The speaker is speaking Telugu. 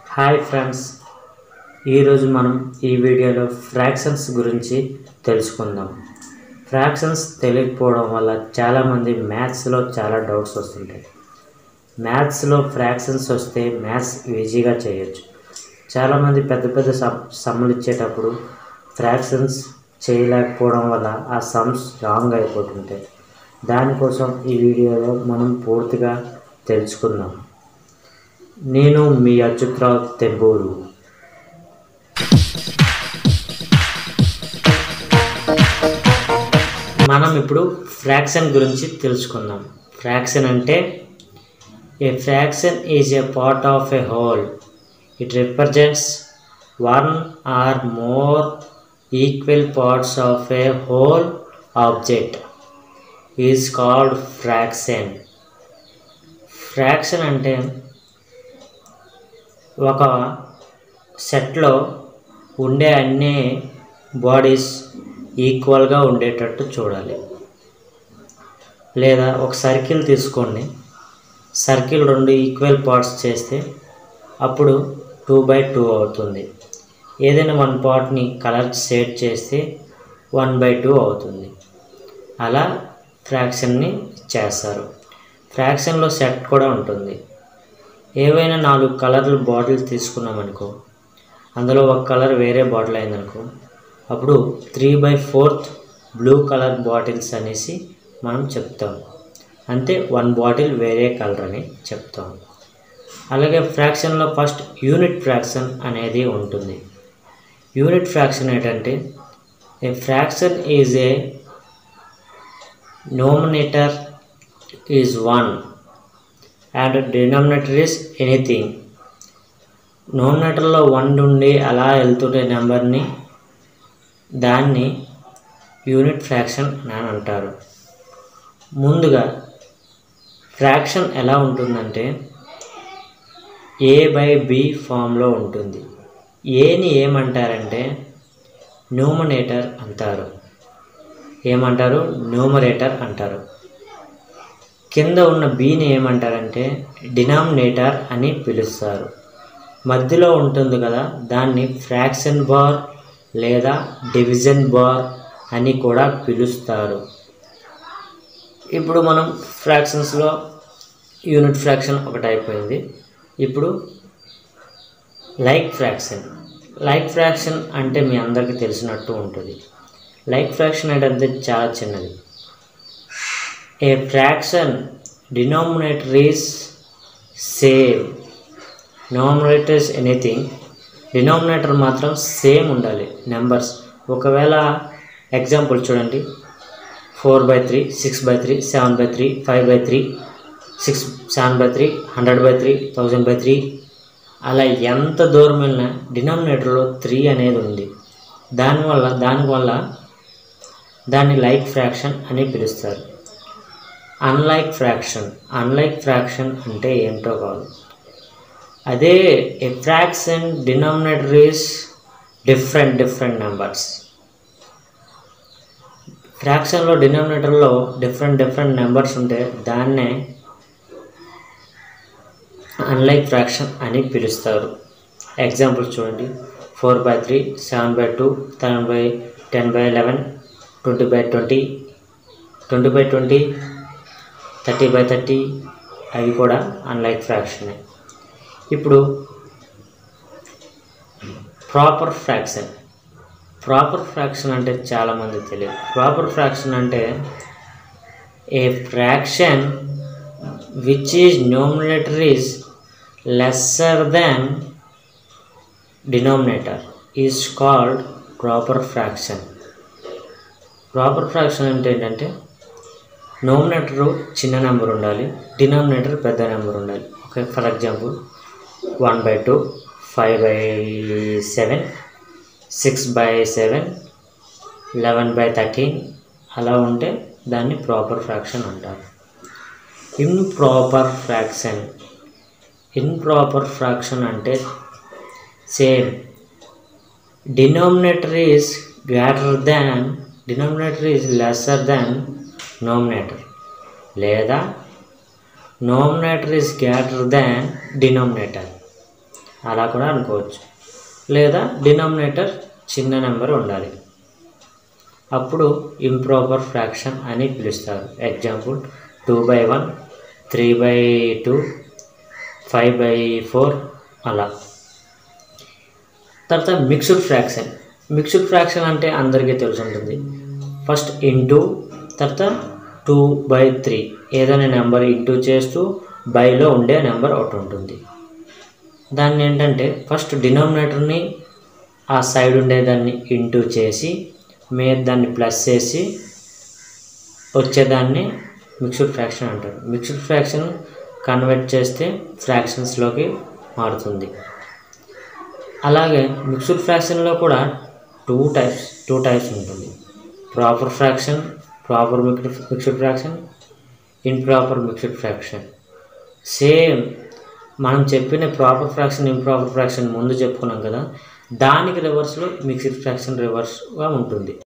హాయ్ ఫ్రెండ్స్ ఈరోజు మనం ఈ వీడియోలో ఫ్రాక్షన్స్ గురించి తెలుసుకుందాం ఫ్రాక్షన్స్ తెలియకపోవడం వల్ల చాలామంది మ్యాథ్స్లో చాలా డౌట్స్ వస్తుంటాయి మ్యాథ్స్లో ఫ్రాక్షన్స్ వస్తే మ్యాథ్స్ ఈజీగా చేయొచ్చు చాలామంది పెద్ద పెద్ద సమ్ సమ్ములు ఇచ్చేటప్పుడు ఫ్రాక్షన్స్ చేయలేకపోవడం వల్ల ఆ సమ్స్ రాంగ్ అయిపోతుంటాయి దానికోసం ఈ వీడియోలో మనం పూర్తిగా తెలుసుకుందాం నేను మీ అచ్యుతరావు తెంబూరు మనం ఇప్పుడు ఫ్రాక్షన్ గురించి తెలుసుకుందాం ఫ్రాక్షన్ అంటే a fraction is a part of a whole it represents one or more equal parts of a whole object is called fraction fraction అంటే ఒక సెట్లో ఉండే అన్ని బాడీస్ ఈక్వల్గా ఉండేటట్టు చూడాలి లేదా ఒక సర్కిల్ తీసుకోండి సర్కిల్ రెండు ఈక్వల్ పార్ట్స్ చేస్తే అప్పుడు టూ బై టూ అవుతుంది ఏదైనా వన్ పార్ట్ని కలర్ షేడ్ చేస్తే వన్ బై టూ అవుతుంది అలా ఫ్రాక్షన్ని చేస్తారు ఫ్రాక్షన్లో సెట్ కూడా ఉంటుంది ఏవైనా నాలుగు కలర్లు బాటిల్ తీసుకున్నామనుకో అందులో ఒక కలర్ వేరే బాటిల్ అయిందనుకో అప్పుడు three by fourth blue colour bottles అనేసి మనం చెప్తాం అంటే వన్ బాటిల్ వేరే కలర్ అని చెప్తాం అలాగే ఫ్రాక్షన్లో ఫస్ట్ యూనిట్ ఫ్రాక్షన్ అనేది ఉంటుంది యూనిట్ ఫ్రాక్షన్ ఏంటంటే a fraction is a numerator is one and denominator is anything నోమినేటర్లో వన్ నుండి అలా వెళ్తుండే నెంబర్ని దాన్ని యూనిట్ ఫ్రాక్షన్ అని అంటారు ముందుగా ఫ్రాక్షన్ ఎలా ఉంటుందంటే ఏ బై బి ఫామ్లో ఉంటుంది ఏని ఏమంటారంటే న్యూమనేటర్ అంటారు ఏమంటారు న్యూమరేటర్ అంటారు కింద ఉన్న బీని ఏమంటారంటే డినామినేటర్ అని పిలుస్తారు మధ్యలో ఉంటుంది కదా దాన్ని ఫ్రాక్షన్ బార్ లేదా డివిజన్ బార్ అని కూడా పిలుస్తారు ఇప్పుడు మనం ఫ్రాక్షన్స్లో యూనిట్ ఫ్రాక్షన్ ఒకటి అయిపోయింది ఇప్పుడు లైక్ ఫ్రాక్షన్ లైక్ ఫ్రాక్షన్ అంటే మీ అందరికీ తెలిసినట్టు ఉంటుంది లైక్ ఫ్రాక్షన్ అంటే చాలా చిన్నది a fraction denominator is same denominator is anything denominator మాత్రం సేమ్ ఉండాలి నెంబర్స్ ఒకవేళ ఎగ్జాంపుల్ చూడండి four by three six by three seven by three five by three six seven by three hundred by three thousand by three అలా ఎంత దూరం వెళ్ళినా డినామినేటర్లో త్రీ అనేది ఉంది దానివల్ల దానివల్ల దాన్ని లైక్ ఫ్రాక్షన్ అని పిలుస్తారు అన్లైక్ ఫ్రాక్షన్ అన్లైక్ ఫ్రాక్షన్ అంటే ఏంటో కాదు అదే a fraction denominator is different different numbers ఫ్రాక్షన్లో డినామినేటర్లో డిఫరెంట్ డిఫరెంట్ నెంబర్స్ ఉంటే దాన్నే అన్లైక్ ఫ్రాక్షన్ అని పిలుస్తారు ఎగ్జాంపుల్ చూడండి four by three seven by two seven by ten by eleven twenty by twenty twenty by twenty thirty by thirty అవి కూడా అన్లైక్ ఫ్రాక్షనే ఇప్పుడు ప్రాపర్ ఫ్రాక్షన్ ప్రాపర్ ఫ్రాక్షన్ అంటే చాలామంది తెలియదు ప్రాపర్ ఫ్రాక్షన్ అంటే a fraction which is numerator is lesser than denominator is called proper fraction proper fraction అంటే ఏంటంటే నోమినేటరు చిన్న నెంబర్ ఉండాలి డినామినేటర్ పెద్ద నెంబర్ ఉండాలి okay for example one by two five by seven six by seven eleven by thirteen అలా ఉంటే దాన్ని ప్రాపర్ ఫ్రాక్షన్ అంటారు ఇంప్రాపర్ ఫ్రాక్షన్ ఇంప్రాపర్ ఫ్రాక్షన్ అంటే same denominator is greater than denominator is lesser than numerator లేదా numerator is greater than denominator అలా కూడా అనుకోవచ్చు లేదా డినామినేటర్ చిన్న నెంబర్ ఉండాలి అప్పుడు ఇంప్రాపర్ ఫ్రాక్షన్ అని పిలుస్తారు example two by one three by two five by four అలా తర్వాత మిక్స్డ్ ఫ్రాక్షన్ మిక్స్డ్ ఫ్రాక్షన్ అంటే అందరికీ తెలిసి ఉంటుంది ఫస్ట్ ఇంటూ తర్వాత టూ బై త్రీ ఏదైనా నెంబర్ ఇంటూ చేస్తూ బైలో ఉండే నెంబర్ ఒకటి ఉంటుంది దాన్ని ఏంటంటే ఫస్ట్ డినామినేటర్ని ఆ సైడ్ ఉండేదాన్ని ఇంటూ చేసి మీద దాన్ని ప్లస్ చేసి వచ్చేదాన్ని మిక్స్డ్ ఫ్రాక్షన్ అంటారు మిక్స్డ్ ఫ్రాక్షన్ కన్వర్ట్ చేస్తే ఫ్రాక్షన్స్లోకి మారుతుంది అలాగే మిక్స్డ్ ఫ్రాక్షన్లో కూడా టూ టైప్స్ టూ టైప్స్ ఉంటుంది proper fraction proper mixed fraction improper mixed fraction same మనం చెప్పిన ప్రాపర్ ఫ్రాక్షన్ ఇంప్రాపర్ ఫ్రాక్షన్ ముందు చెప్పుకున్నాం కదా దానికి రివర్స్లో మిక్స్డ్ ఫ్రాక్షన్ రివర్స్గా ఉంటుంది